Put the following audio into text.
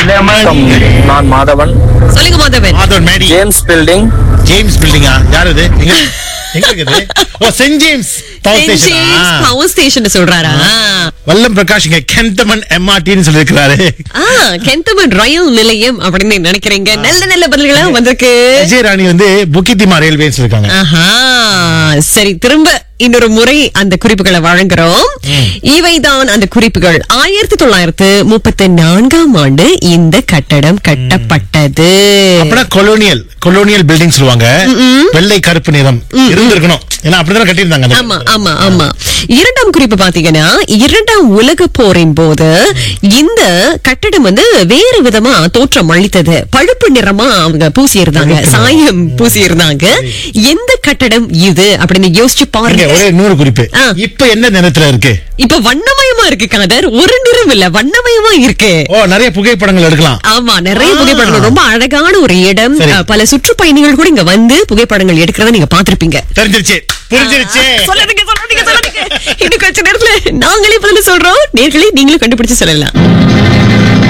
வணக்கம் நான் மாதவன் சொல்லுங்க Madhavan Madhavan Maddy James building James பில்டிங்கா யார் இது எங்க எங்க இருக்குது oh Saint James Power St. Station James Power Station சொல்றாரா வல்லம் பிரகாஷ் இங்க கெந்தமன் எம்ஆர்டின்னு சொல்லியிருக்கிறாரு ஆ, கெந்தமன் ரயில் நிலையம் அப்படின்னு நினைக்கிறீங்க நல்ல நல்ல பதில்களா வந்திருக்கு விஜய் ராணி வந்து புக்கித்திமா ரயில்வேஸ் இருக்காங்க ஆஹா சரி திரும்ப இன்னொரு முறை அந்த குறிப்புகளை வழங்குறோம் இவைதான் அந்த குறிப்புகள் ஆயிரத்தி தொள்ளாயிரத்து முப்பத்தி நான்காம் ஆண்டு இந்த கட்டடம் கட்டப்பட்டது அப்படின்னா கொலோனியல் கொலோனியல் பில்டிங் சொல்லுவாங்க வெள்ளை கருப்பு நிறம் இருந்திருக்கணும் ஏன்னா அப்படிதான் கட்டியிருந்தாங்க அந்த- ஆமா ஆமா ஆமா இரண்டாம் குறிப்பு பாத்தீங்கன்னா இரண்டாம் உலக போரின் போது இந்த கட்டடம் வந்து வேறு விதமா தோற்றம் அளித்தது பழுப்பு நிறமா அவங்க பூசி இருந்தாங்க சாயம் பூசி இருந்தாங்க எந்த கட்டடம் இது அப்படின்னு யோசிச்சு இங்க பாருங்க ஒரே நூறு குறிப்பு ஆ. இப்ப என்ன நிறத்துல இருக்கு இப்ப வண்ணமயமா இருக்கு காதர் ஒரு நிறம் இல்ல வண்ணமயமா இருக்கு ஓ நிறைய புகைப்படங்கள் எடுக்கலாம் ஆமா நிறைய புகைப்படங்கள் ரொம்ப அழகான ஒரு இடம் சரி. அஹ், பல சுற்றுப்பயணிகள் கூட இங்க வந்து புகைப்படங்கள் எடுக்கிறத நீங்க பாத்திருப்பீங்க தெரிஞ்சிருச்சு புரிஞ்சிருச்சு சொல்லாதீங்க சொல்லாதீங்க சொல்லாதீங்க இன்னும் கொஞ்ச நேரத்துல நாங்களே பதில் சொல்றோம் நேர்களை நீங்களும் கண்டுபிடிச்சு சொல்லலாம்